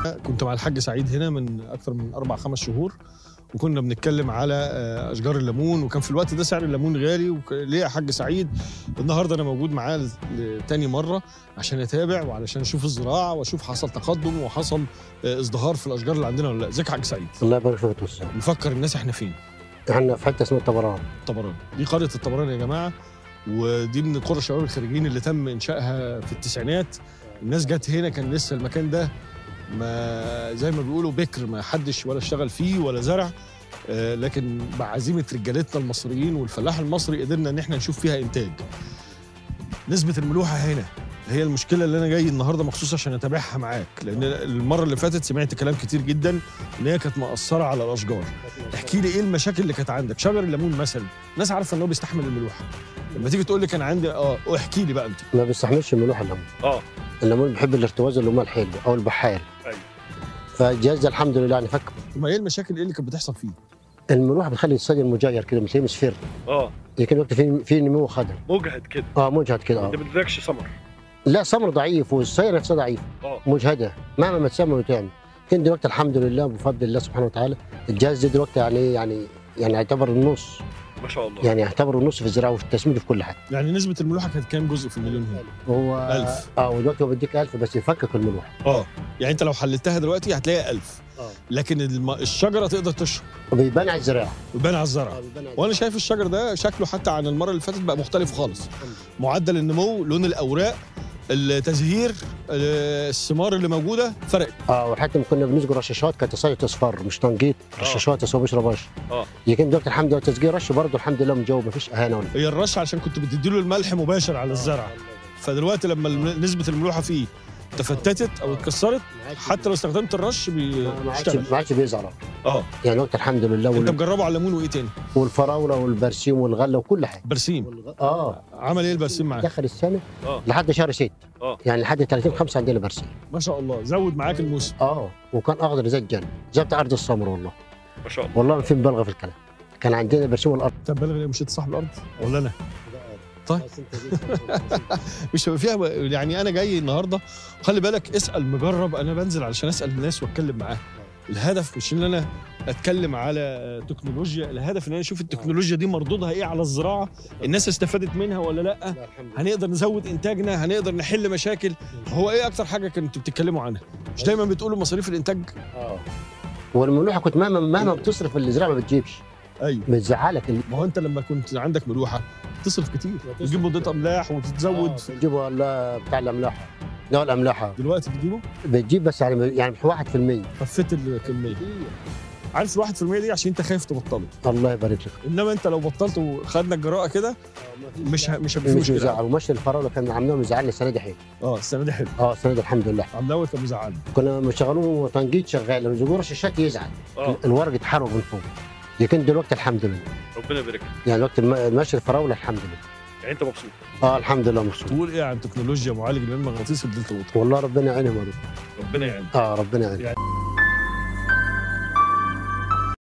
كنت مع الحاج سعيد هنا من اكثر من اربع خمس شهور وكنا بنتكلم على آه، اشجار الليمون وكان في الوقت ده سعر الليمون غالي وك- ليه يا حاج سعيد النهارده انا موجود معاه ل- لتاني مره عشان اتابع وعلشان اشوف الزراعه واشوف حصل تقدم وحصل آه، ازدهار في الاشجار اللي عندنا ولا لا ازيك يا حاج سعيد الله يبارك فيك يا أستاذ. نفكر الناس احنا فين احنا في حته اسمها الطبران الطبران دي قريه الطبران يا جماعه ودي من قرى الشباب الخارجيين اللي تم انشائها في التسعينات الناس جت هنا كان لسه المكان ده ما زي ما بيقولوا بكر ما حدش ولا اشتغل فيه ولا زرع آه، لكن بعزيمه رجالتنا المصريين والفلاح المصري قدرنا ان احنا نشوف فيها انتاج نسبه الملوحه هنا هي المشكله اللي انا جاي النهارده مخصوص عشان اتابعها معاك لان المره اللي فاتت سمعت كلام كتير جدا ان هي كانت مأثره على الاشجار احكي لي ايه المشاكل اللي كانت عندك شجر الليمون مثلا الناس عارفه ان هو بيستحمل الملوحه لما تيجي تقول لي كان عندي اه احكي لي بقى انت ما بيستحملش الملوحه الليمون اه الليمون بيحب الارتواز اللي هو الحلو او البحال أيوة. فالجهاز ده الحمد لله يعني فك ما ايه المشاكل ايه اللي كانت بتحصل فيه الملوحه بتخلي الصدر مجير كده مش مصفر اه لكن وقت في في نمو خضر مجهد كده اه مجهد كده انت اه ما بتدركش سمر لا سمر ضعيف والصير نفسها ضعيف اه مجهده مهما ما تسمى وتعمل لكن دلوقتي الحمد لله بفضل الله سبحانه وتعالى الجهاز ده دلوقتي يعني يعني يعني يعتبر النص ما شاء الله يعني يعتبر النص في الزراعه وفي التسميد وفي كل حاجه يعني نسبه الملوحه كانت كام جزء في المليون هنا هو ألف. اه ودلوقتي هو بيديك 1000 بس يفكك الملوحه اه يعني انت لو حللتها دلوقتي هتلاقيها 1000 اه لكن الم... الشجره تقدر تشرب وبيبان على الزراعه ويبان على الزرع وانا شايف الشجر ده شكله حتى عن المره اللي فاتت بقى مختلف خالص معدل النمو لون الاوراق التزهير آه، الثمار اللي موجوده فرقت اه وحتى لما كنا بنسقي رشاشات كانت تصيد اصفر مش تنقيط رشاشات بس هو بيشرب رش اه لكن دلوقتي الحمد لله تسقيه رش برضه الحمد لله مجاوب مفيش اهانه ولا هي الرش عشان كنت بتديله الملح مباشر على الزرع فدلوقتي لما الم- نسبه الملوحه فيه تفتتت او اتكسرت حتى لو استخدمت الرش ما ما عادش بيشتغل ما عادش بيزعل اه يعني وقت الحمد لله انت وال- مجربه على الليمون وايه تاني والفراوله والبرسيم والغله وكل حاجه برسيم والغ- اه عمل ايه البرسيم معاك دخل السنه اه لحد شهر 6 اه يعني لحد 30 5 عندنا برسيم ما شاء الله زود معاك الموسم اه وكان اخضر زي الجنه زي بتاع ارض السمر والله ما شاء الله والله ما في مبالغه في الكلام كان عندنا برسيم والارض طب بلغ ليه مشيت صاحب الارض ولا انا طيب. مش هيبقى فيها يعني انا جاي النهارده خلي بالك اسال مجرب انا بنزل علشان اسال الناس واتكلم معاهم الهدف مش ان انا اتكلم على تكنولوجيا الهدف ان انا اشوف التكنولوجيا دي مردودها ايه على الزراعه الناس استفادت منها ولا لا هنقدر نزود انتاجنا هنقدر نحل مشاكل هو ايه اكتر حاجه كنتوا بتتكلموا عنها مش دايما بتقولوا مصاريف الانتاج اه والملوحه كنت مهما مهما بتصرف الزراعه ما بتجيبش ايوه بتزعلك ال- ما هو انت لما كنت عندك ملوحه تصرف كتير تجيب مضاد املاح وتتزود بتجيبوا ولا بتاع الاملاح نوع الاملاح دلوقتي بتجيبه بتجيب بس يعني يعني 1% خفيت الكميه عارف ال 1% دي عشان انت خايف تبطله الله يبارك لك انما انت لو بطلت وخدنا الجراءه كده مش ه... مش هيبقى في مش مشكله مزعل ومشي الفراوله كان عاملين مزعلني السنه دي حلو اه السنه دي حلو اه السنه دي الحمد لله عم دوت كان مزعلني كنا مشغلون تنقيط شغال لما يجوا الشاشات يزعل اه الورق اتحرق من فوق لكن دلوقتي الحمد لله ربنا يبارك لك يعني دلوقتي الم- ماشي الفراوله الحمد لله يعني انت مبسوط اه الحمد لله مبسوط تقول ايه عن تكنولوجيا معالج المغناطيسي بدلتا ووتر والله ربنا يعينهم يا رب ربنا يعينك اه ربنا يعينهم يعني